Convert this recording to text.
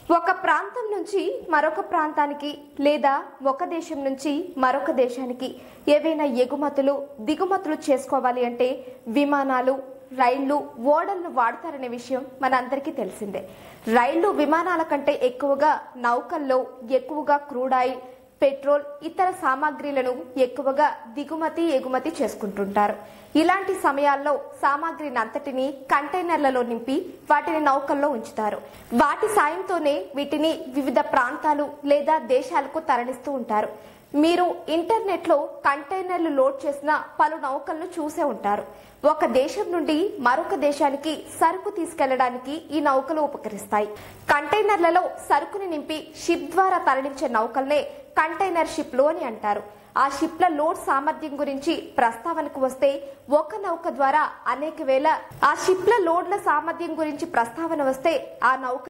ఒక ప్రాంతం నుంచి మరొక ప్రాంతానికి లేదా ఒక దేశం నుంచి మరొక దేశానికి ఏవైనా ఎగుమతులు దిగుమతులు చేసుకోవాలి అంటే విమానాలు రైళ్లు ఓడలను వాడతారనే విషయం మనందరికీ తెలిసిందే రైళ్లు విమానాల కంటే ఎక్కువగా నౌకల్లో ఎక్కువగా క్రూడ్ ఆయిల్ పెట్రోల్ ఇతర సామాగ్రిలను ఎక్కువగా దిగుమతి ఎగుమతి చేసుకుంటుంటారు ఇలాంటి సమయాల్లో సామాగ్రిని అంతటిని కంటైనర్లలో నింపి వాటిని నౌకల్లో ఉంచుతారు వాటి సాయంతోనే వీటిని వివిధ ప్రాంతాలు లేదా దేశాలకు తరలిస్తూ ఉంటారు మీరు ఇంటర్నెట్ లో కంటైనర్లు లోడ్ చేసిన పలు నౌకలను చూసే ఉంటారు ఒక దేశం నుండి మరొక దేశానికి సరుకు తీసుకెళ్లడానికి ఈ నౌకలు ఉపకరిస్తాయి కంటైనర్లలో సరుకుని నింపి షిప్ ద్వారా తరలించే నౌకల్నే కంటైనర్ షిప్లు అని అంటారు ఆ షిప్ల లోడ్ సామర్థ్యం గురించి ప్రస్తావనకు వస్తే ఒక నౌక ద్వారా అనేక వేల ఆ షిప్ల లోడ్ల సామర్థ్యం గురించి ప్రస్తావన వస్తే ఆ నౌక